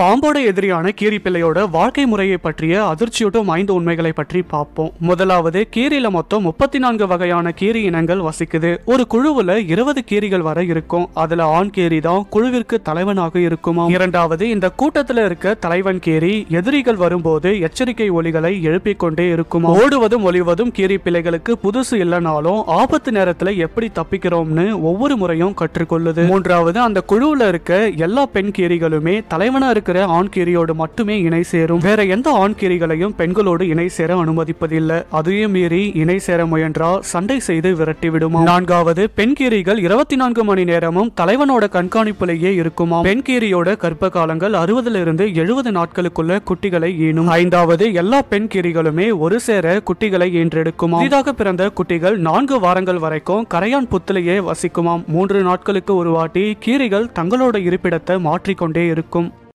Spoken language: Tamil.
பாம்போட எதிரியான கீரி பிள்ளையோட வாழ்க்கை முறையை பற்றிய அதிர்ச்சியூட்டும் ஐந்து உண்மைகளை பற்றி பார்ப்போம் முதலாவது கீரியில மொத்தம் முப்பத்தி நான்கு வகையான கீரி இனங்கள் வசிக்குது ஒரு குழுவுல இருபது கீரிகள் வரை இருக்கும் அதுல ஆண் கீரி தான் குழுவிற்கு தலைவனாக இருக்குமா இரண்டாவது இந்த கூட்டத்துல இருக்க தலைவன் கீரி எதிரிகள் வரும்போது எச்சரிக்கை ஒலிகளை எழுப்பிக் கொண்டே இருக்குமா ஓடுவதும் ஒளிவதும் கீரி பிள்ளைகளுக்கு புதுசு இல்லைனாலும் ஆபத்து நேரத்துல எப்படி தப்பிக்கிறோம்னு ஒவ்வொரு முறையும் கற்றுக்கொள்ளுது மூன்றாவது அந்த குழுவுல இருக்க எல்லா பெண் கீரிகளுமே தலைவனா இருக்கிற ஆண் கீரியோடு மட்டுமே இணை சேரும் வேற எந்த ஆண் கீரிகளையும் பெண்களோடு இணை சேர அனுமதிப்பதில்லை அதையும் மீறி இணை சேர முயன்றா சண்டை செய்து விரட்டி விடுமா நான்காவது பெண் கீரிகள் இருபத்தி நான்கு மணி நேரமும் தலைவனோட கண்காணிப்பிலேயே இருக்குமா பெண் கீரியோட கர்ப்ப காலங்கள் அறுபதுல இருந்து எழுபது நாட்களுக்குள்ள குட்டிகளை ஈனும் ஐந்தாவது எல்லா பெண் கீரிகளுமே ஒரு சேர குட்டிகளை ஈன்றெடுக்குமா புதிதாக பிறந்த குட்டிகள் நான்கு வாரங்கள் வரைக்கும் கரையான் புத்திலேயே வசிக்குமாம் மூன்று நாட்களுக்கு ஒரு வாட்டி கீரிகள் தங்களோட இருப்பிடத்தை மாற்றிக்கொண்டே இருக்கும்